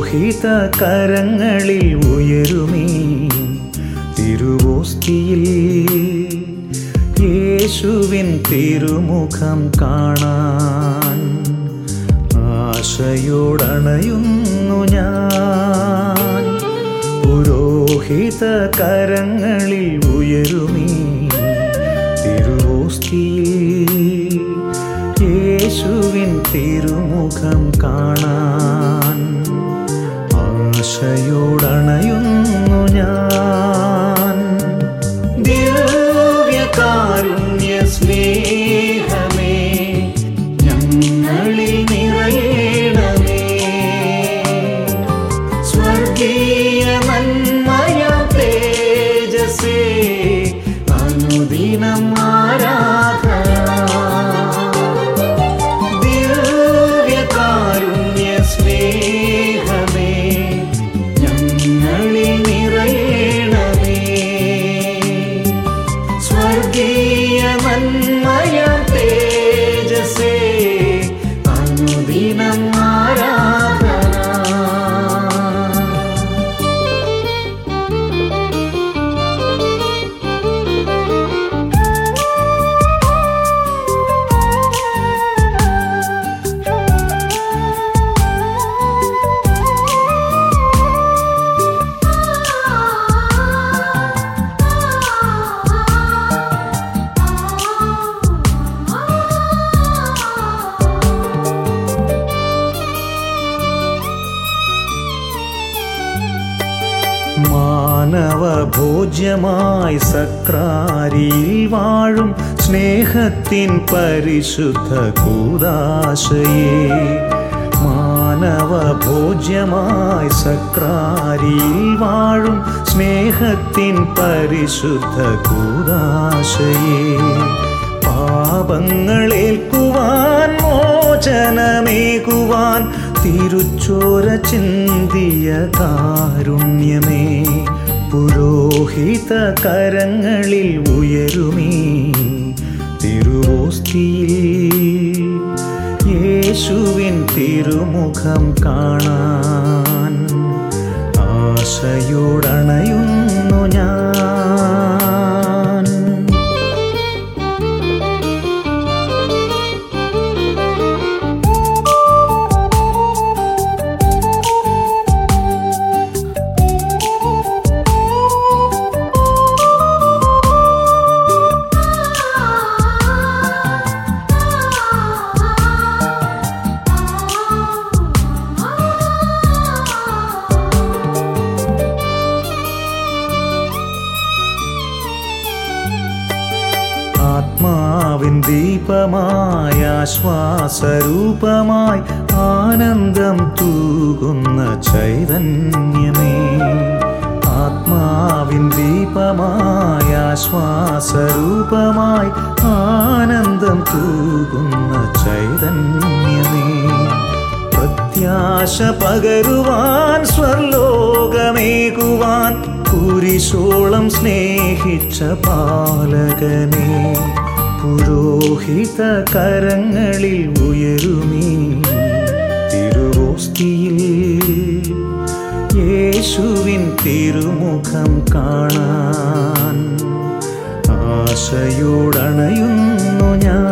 പുരോഹിത കരങ്ങളിൽ ഉയരുമീ തിരുവോസ്തിയിൽ യേശുവിൻ തിരുമുഖം കാണാൻ ആശയോടണയുന്നു ഞാൻ പുരോഹിത കരങ്ങളിൽ ഉയരുമീ തിരുവോസ്തിയിൽ യേശുവിൻ തിരുമുഖം കാണാൻ ആശയോടണയുന്നു ഞാൻ ദിവ്യകാരുണ്യ സ്നേഹമേ ഞങ്ങളിൽ നിറയണമേ സ്വർഗീയ നന്മയ തേജസേ അനുദിനം ആരാധന ദിവ്യകാരുണ്യ സ്നേഹമേ ഞങ്ങളിൽ നിറയണമേ സ്വർഗീയ നന്മയ തേജസേ അനുദിനം ആരാധന മാനവ ഭോജ്യമായി സക്രാരിയിൽ വാഴും സ്നേഹത്തിൻ പരിശുദ്ധ കൂതാശയെ മാനവ ഭോജ്യമായി സക്രാരിയിൽ വാഴും സ്നേഹത്തിൻ പരിശുദ്ധ കൂതാശയെ പാപങ്ങളേൽക്കുവാൻ മോചനമേകുവാൻ തിരുച്ചോര ചിന്തിയ കാരുണ്യമേ പുരോഹിത കരങ്ങളിൽ ഉയരുമീ തിരുവോസ്തിയിൽ യേശുവിൻ തിരുമുഖം കാണാൻ ആശയോടണയുന്നു ഞാൻ ആത്മാവിൻ ദീപമായ ആശ്വാസരൂപമായി ആനന്ദം തൂകുന്ന ചൈതന്യമേ ആത്മാവിൻ ദീപമായ ആശ്വാസരൂപമായി ആനന്ദം തൂകുന്ന ചൈതന്യമേ പ്രത്യാശ പകരുവാൻ സ്വർലോകമേകുവാൻ കുരിശോളം സ്നേഹിച്ച പാലകനെ പുരോഹിത കരങ്ങളിൽ ഉയരുമീ തിരുവോസ്തിയിൽ യേശുവിൻ തിരുമുഖം കാണാൻ ആശയോടണയുന്നു ഞാൻ